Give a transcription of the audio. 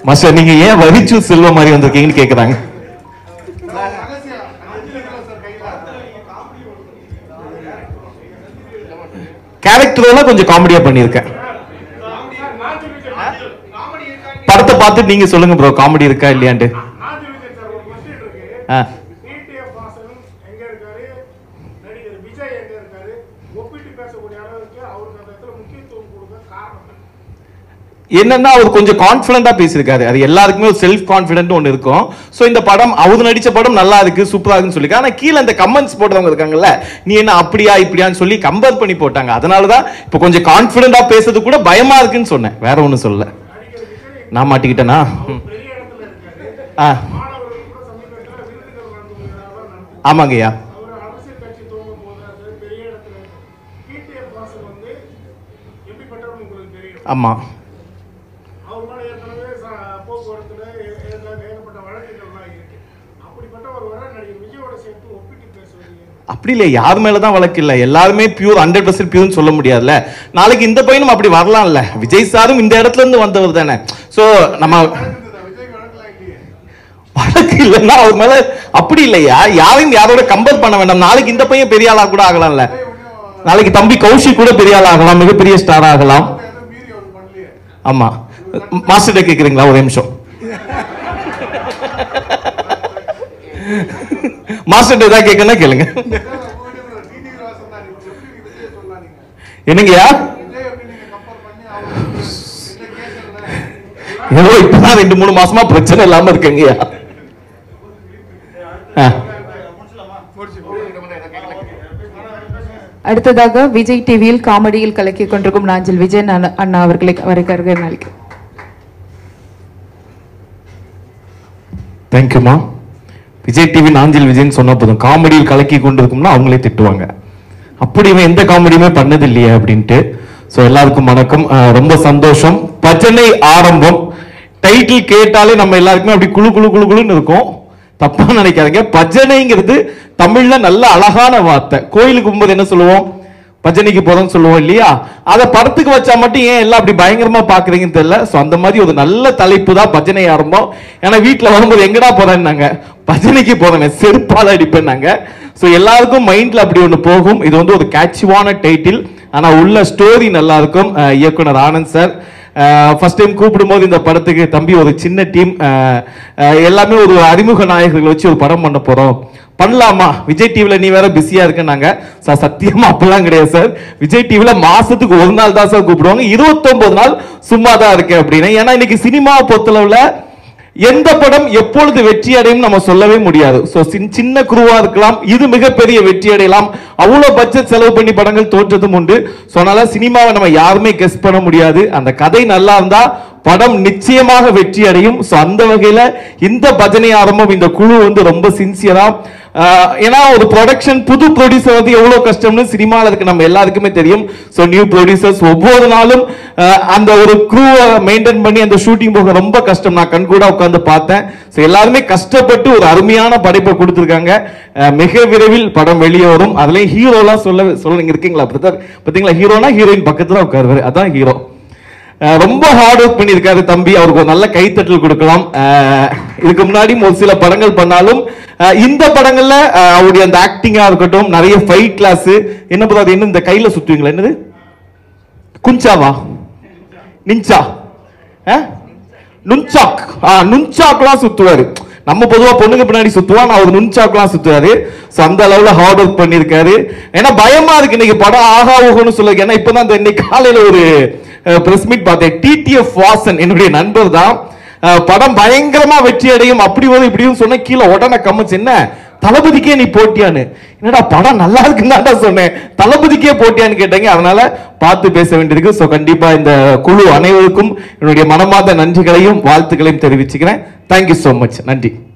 Master நீங்க ஏன் வரிச்சு செல்வ மாதிரி வந்திருக்கீங்கன்னு கேக்குறாங்க கேரக்டர் கொஞ்சம் காமெடியா பண்ணியிருக்கேன் படத்தை பார்த்துட்டு நீங்க சொல்லுங்க ப்ரோ காமெடி இருக்கா இல்லையான்ட்டு ஆ டிடிஎஃப் வாசன் எங்க இருக்காரு நடிகர் விஜய் எங்க இருக்காரு ஒப்பிட்டு பேசக்கூடிய அளவுக்கு அவருக்கு அந்த இடத்துல முக்கியத்துவம் கொடுக்க காரணம் என்ன? என்னன்னா அவர் கொஞ்சம் கான்பிடண்டா பேசியிருக்காரு அது எல்லாருக்குமே ஒரு செல்ஃப் கான்பிடன்ட் ஒன்று இருக்கும் ஸோ இந்த படம் அவர் நடிச்ச படம் நல்லா இருக்கு சூப்பரா இருக்குன்னு சொல்லி ஆனா கீழே அந்த கமெண்ட்ஸ் போடுறவங்க இருக்காங்கல்ல நீ என்ன அப்படியா இப்படியான்னு சொல்லி கம்பேர் பண்ணி போட்டாங்க அதனால தான் இப்போ கொஞ்சம் கான்பிடண்டா பேசுறது கூட பயமா இருக்குன்னு சொன்னேன் வேற ஒன்றும் சொல்லல நான் மாட்டிக்கிட்டேனா ம். பெரிய இடத்துல இருக்காரு ஆ மாணவர்கள் கூட சமீபத்தில் விருதுகள் வழங்குவதாக நடந்தது ஆமாங்கய்யா அவர் அரசியல் கட்சி துவங்கும் போது அது பெரிய இடத்துல டிடிஎஃப் வாசன் வந்து எப்படிப்பட்டவர்னு உங்களுக்கு தெரியும் ஆமா அவர் மேல ஏற்கனவே ச- போக்குவரத்துல ஏ- ஏக- ஏகப்பட்ட வழக்குகள்லாம் இருக்கு அப்படிப்பட்ட ஒரு வர நடிகர் விஜயோட சேர்த்து ஒப்பிட்டு பேசுவது அப்படி இல்லை யார் மேல தான் வழக்கு இல்லை எல்லாருமே பியூர் ஹண்ட்ரட் பர்சன்ட் பியூர்னு சொல்ல முடியாதுல்ல நாளைக்கு இந்த பையனும் அப்படி வரலாம்ல விஜய் சாரும் இந்த இடத்துல இருந்து வந்தவர் தானே ஸோ நம்ம வழக்கு இல்லைன்னா அவர் மேல அப்படி இல்லையா யாரையும் யாரோட கம்பேர் பண்ண வேண்டாம் நாளைக்கு இந்த பையன் பெரிய ஆளா கூட ஆகலாம்ல நாளைக்கு தம்பி கௌஷிக் கூட பெரிய ஆள் ஆகலாம் மிகப்பெரிய ஸ்டார் ஆகலாம் ஆமா மாஸ்டர்கிட்ட கேக்குறீங்களா ஒரு நிமிஷம் மாஸ்டர் ஏதாவது கேட்கணும் கேளுங்க என்னங்கய்யா ஏதோ இப்பதான் ரெண்டு மூணு மாசமா பிரச்சனை இல்லாம இருக்குங்கய்யா ஆ. அடுத்ததாக விஜய் டிவியில் காமெடியில் கலக்கிக் கொண்டிருக்கும் நாஞ்சில் விஜயன் அண்ணா- அண்ணா அவர்களை வரைக்கருக நாளைக்கு தேங்க்யூமா விஜய் டிவி நாஞ்சில் விஜய்னு சொன்ன போதும் காமெடியில் கலக்கி கொண்டிருக்கும்னா அவங்களே திட்டுவாங்க அப்படி இவன் எந்த காமெடியுமே பண்ணது இல்லையே அப்படின்ட்டு ஸோ எல்லாருக்கும் வணக்கம் அஹ் ரொம்ப சந்தோஷம் பஜனை ஆரம்பம் டைட்டில் கேட்டாலே நம்ம எல்லாருக்குமே அப்படி குழு குழு குழு குழுன்னு இருக்கும் தப்பா நினைக்காதீங்க பஜனைங்கிறது தமிழ்ல நல்ல அழகான வார்த்தை கோயிலுக்கு போகும்போது என்ன சொல்லுவோம் பஜனைக்கு போறோம்னு சொல்லுவோம் இல்லையா அதை படத்துக்கு வச்சா மட்டும் ஏன் எல்லாம் அப்படி பயங்கரமா பாக்குறீங்கன்னு தெரியல சோ அந்த மாதிரி ஒரு நல்ல தலைப்பு தான் பஜனை ஆரம்பம் ஏன்னா வீட்டுல வரும்போது எங்கடா போறேன்னாங்க பஜனைக்கு போறேன் செருப்பால அடிப்பேன்னாங்க சோ எல்லாருக்கும் மைண்ட்ல அப்படி ஒண்ணு போகும் இது வந்து ஒரு கேட்சிவான டைட்டில் ஆனா உள்ள ஸ்டோரி நல்லா இருக்கும் அஹ் இயக்குனர் ஆனந்த் சார் ஃபர்ஸ்ட் டைம் கூப்பிடும்போது இந்த படத்துக்கு தம்பி ஒரு சின்ன டீம் எல்லாமே ஒரு அறிமுக நாயகர்களை வச்சு ஒரு படம் பண்ண போறோம் பண்ணலாமா விஜய் டிவில நீ வேற பிஸியா இருக்கனாங்க சார் சத்தியமா அப்பெல்லாம் கிடையாது சார் விஜய் டிவில மாசத்துக்கு ஒரு நாள் தான் சார் கூப்பிடுவாங்க 29 நாள் சும்மா தான் இருக்கேன் அப்படின்னு ஏன்னா இன்னைக்கு சினிமா பொறுத்தளவுல எந்த படம் எப்பொழுது வெற்றி அடையும் நம்ம சொல்லவே முடியாது சோ சின்ன குருவா இருக்கலாம் இது மிகப்பெரிய வெற்றி அடையலாம் அவ்வளவு பட்ஜெட் செலவு பண்ணி படங்கள் தோற்றதும் உண்டு சோ அதனால சினிமாவை நம்ம யாருமே கெஸ் பண்ண முடியாது அந்த கதை நல்லா இருந்தா படம் நிச்சயமாக வெற்றி அடையும் சோ அந்த வகையில இந்த பஜனை ஆரம்பம் இந்த குழு வந்து ரொம்ப சின்சியரா ஏன்னா ஒரு ப்ரொடக்ஷன் புது ப்ரொடியூசர் வந்து எவ்வளவு கஷ்டம்னு சினிமால இருக்கு நம்ம எல்லாருக்குமே தெரியும் சோ நியூ ப்ரொடியூசர்ஸ் ஒவ்வொரு நாளும் அஹ், அந்த ஒரு க்ரூவை மெயின்டைன் பண்ணி அந்த ஷூட்டிங் போக ரொம்ப கஷ்டம் நான் கண் கூட உட்கார்ந்து பார்த்தேன் சோ எல்லாருமே கஷ்டப்பட்டு ஒரு அருமையான படைப்பை கொடுத்திருக்காங்க அஹ், மிக விரைவில் படம் வெளியே வரும் அதுலயும் ஹீரோலாம் சொல்ல சொல்லுங்க இருக்கீங்களா பிரதர் பாத்தீங்களா ஹீரோனா ஹீரோயின் பக்கத்துல உட்காருவாரு அதான் ஹீரோ அஹ் ரொம்ப ஹார்ட் ஒர்க் பண்ணியிருக்காரு தம்பி அவருக்கு ஒரு நல்ல கைத்தட்டல் கொடுக்கலாம் அஹ் இதுக்கு முன்னாடியும் ஒரு சில படங்கள் பண்ணாலும் அஹ் இந்த படங்கள்ல அஹ் அவருடைய அந்த ஆக்டிங்கா இருக்கட்டும் நிறைய ஃபைட் கிளாஸ் என்ன பண்ணுறது என்ன இந்த கையில சுத்துவீங்களா என்னது குஞ்சாவா நிஞ்சா அஹ்? நுன்சாக் ஆ நுன்சாக்லாம் சுத்துவாரு நம்ம பொதுவா பொண்ணுங்க பின்னாடி சுத்துவா நான் ஒரு நுன்சாக்லாம் சுத்துவாரு சோ அந்த அளவுல ஹார்ட் ஒர்க் பண்ணிருக்காரு ஏன்னா பயமா இருக்கு இன்னைக்கு படம் ஆகா ஓகோன்னு சொல்ல ஏன்னா இப்பதான் இந்த இன்னைக்கு காலையில ஒரு பிரஸ் மீட் பார்த்தேன் டிடிஎஃப் வாசன் என்னுடைய நண்பர் தான் அஹ், படம் பயங்கரமா வெற்றி அடையும் அப்படி வரும் இப்படியும் சொன்ன கீழே உடனே கமெண்ட்ஸ் என்ன தளபதிக்கே நீ போட்டியான்னு என்னடா படம் நல்லா இருக்குன்னு சொன்னேன் தளபதிக்கே போட்டியான்னு கேட்டீங்க அதனால பார்த்து பேச வேண்டியிருக்கு சோ கண்டிப்பா இந்த குழு அனைவருக்கும் என்னுடைய மனமார்ந்த நன்றிகளையும் வாழ்த்துக்களையும் தெரிவிச்சுக்கிறேன் தேங்க்யூ so மச் நன்றி